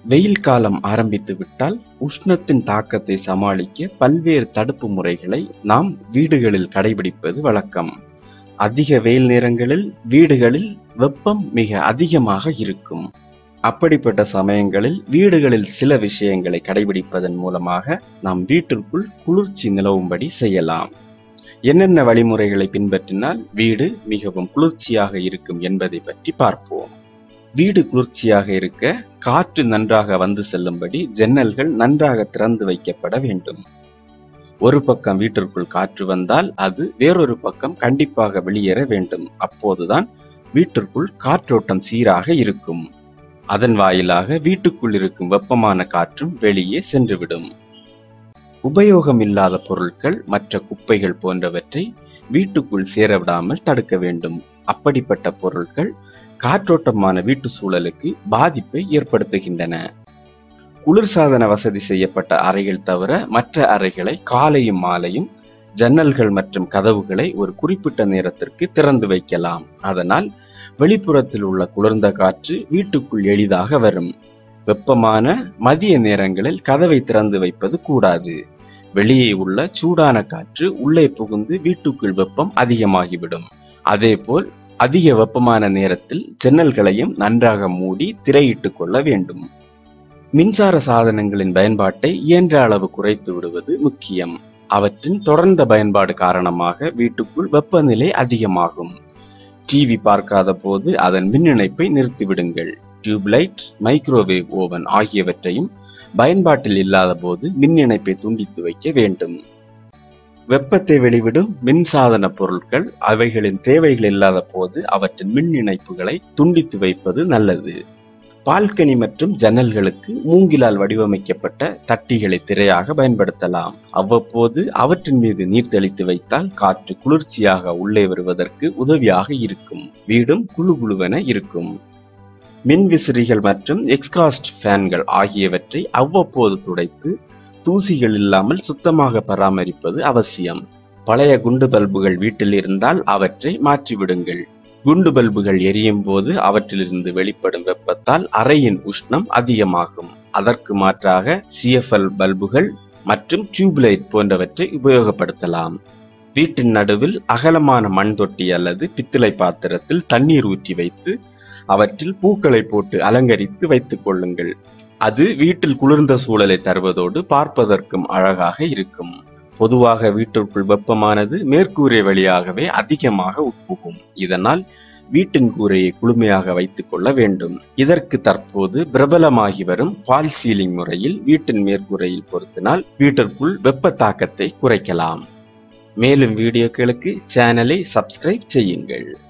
வெயில் காலம் ஆரம்பித்து விட்டால் உஷ்ணத்தின் தாக்கத்தை சமாளிக்க பல்வேறு தடுப்பு முறைகளை நாம் வீடுகளில் கடைபிடிப்பது வழக்கம் அதிக வெயில் நேரங்களில் வீடுகளில் வெப்பம் மிக அதிகமாக இருக்கும் அப்படிப்பட்ட சமயங்களில் வீடுகளில் சில விஷயங்களை கடைபிடிப்பதன் மூலமாக நாம் வீட்டிற்குள் குளிர்ச்சி நிலவும்படி செய்யலாம் என்னென்ன வழிமுறைகளை பின்பற்றினால் வீடு மிகவும் குளிர்ச்சியாக இருக்கும் என்பதை பற்றி பார்ப்போம் வீடு குளிர்ச்சியாக இருக்க காற்று நன்றாக வந்து செல்லும்படி ஜன்னல்கள் நன்றாக திறந்து வைக்கப்பட வேண்டும் ஒரு பக்கம் வீட்டிற்குள் காற்று வந்தால் அது வேறொரு பக்கம் கண்டிப்பாக வெளியேற வேண்டும் அப்போதுதான் வீட்டிற்குள் காற்றோட்டம் சீராக இருக்கும் அதன் வாயிலாக வீட்டுக்குள் இருக்கும் வெப்பமான காற்றும் வெளியே சென்றுவிடும் உபயோகம் இல்லாத பொருட்கள் மற்ற குப்பைகள் போன்றவற்றை வீட்டுக்குள் சேரவிடாமல் தடுக்க வேண்டும் அப்படிப்பட்ட பொருட்கள் காற்றோட்டமான வீட்டு சூழலுக்கு பாதிப்பை ஏற்படுத்துகின்றன குளிர்சாதன வசதி செய்யப்பட்ட அறைகள் தவிர மற்ற அறைகளை காலையும் மாலையும் ஜன்னல்கள் மற்றும் கதவுகளை ஒரு குறிப்பிட்ட நேரத்திற்கு திறந்து வைக்கலாம் அதனால் வெளிப்புறத்தில் உள்ள குளிர்ந்த காற்று வீட்டுக்குள் எளிதாக வரும் வெப்பமான மதிய நேரங்களில் கதவை திறந்து வைப்பது கூடாது வெளியே உள்ள சூடான காற்று உள்ளே புகுந்து வீட்டுக்குள் வெப்பம் அதிகமாகிவிடும் அதேபோல் அதிக வெப்பமான நேரத்தில் ஜன்னல்களையும் நன்றாக மூடி திரையிட்டுக் கொள்ள வேண்டும் மின்சார சாதனங்களின் பயன்பாட்டை இயன்ற அளவு குறைத்து விடுவது முக்கியம் அவற்றின் தொடர்ந்த பயன்பாடு காரணமாக வீட்டுக்குள் வெப்பநிலை அதிகமாகும் டிவி பார்க்காத போது அதன் மின் இணைப்பை நிறுத்திவிடுங்கள் டியூப்லைட் மைக்ரோவேவ் ஓவன் ஆகியவற்றையும் பயன்பாட்டில் இல்லாத போது மின் இணைப்பை துண்டித்து வைக்க வேண்டும் வெப்பத்தை வெளிவிடும் மின்சாதன பொருட்கள் அவைகளின் தேவைகள் இல்லாத போது அவற்றின் மின் இணைப்புகளை துண்டித்து வைப்பது நல்லது பால்கனி மற்றும் ஜன்னல்களுக்கு மூங்கிலால் வடிவமைக்கப்பட்ட தட்டிகளை திரையாக பயன்படுத்தலாம் அவ்வப்போது அவற்றின் மீது நீர் தெளித்து வைத்தால் காற்று குளிர்ச்சியாக உள்ளே வருவதற்கு உதவியாக இருக்கும் வீடும் குழு குழுவென இருக்கும் மின் விசிறிகள் மற்றும் எக்ஸ்காஸ்ட் ஃபேன்கள் ஆகியவற்றை அவ்வப்போது துடைத்து தூசிகள் இல்லாமல் சுத்தமாக பராமரிப்பது அவசியம் பழைய குண்டு பல்புகள் வீட்டில் இருந்தால் அவற்றை மாற்றிவிடுங்கள் குண்டு பல்புகள் எரியும் போது அவற்றிலிருந்து வெளிப்படும் வெப்பத்தால் அறையின் உஷ்ணம் அதிகமாகும் அதற்கு மாற்றாக சிஎஃப்எல் பல்புகள் மற்றும் டியூப்லைட் போன்றவற்றை உபயோகப்படுத்தலாம் வீட்டின் நடுவில் அகலமான மண் தொட்டி அல்லது பித்தளை பாத்திரத்தில் தண்ணீர் ஊற்றி வைத்து அவற்றில் பூக்களை போட்டு அலங்கரித்து வைத்துக் கொள்ளுங்கள் அது வீட்டில் குளிர்ந்த சூழலை தருவதோடு பார்ப்பதற்கும் அழகாக இருக்கும் பொதுவாக வீட்டிற்குள் வெப்பமானது மேற்கூரை வழியாகவே அதிகமாக உட்புகும் இதனால் வீட்டின் கூரையை குளுமையாக வைத்துக் கொள்ள வேண்டும் இதற்கு தற்போது பிரபலமாகி வரும் ஃபால் சீலிங் முறையில் வீட்டின் மேற்கூரையில் பொருத்தினால் வீட்டிற்குள் வெப்ப தாக்கத்தை குறைக்கலாம் மேலும் வீடியோக்களுக்கு சேனலை சப்ஸ்கிரைப் செய்யுங்கள்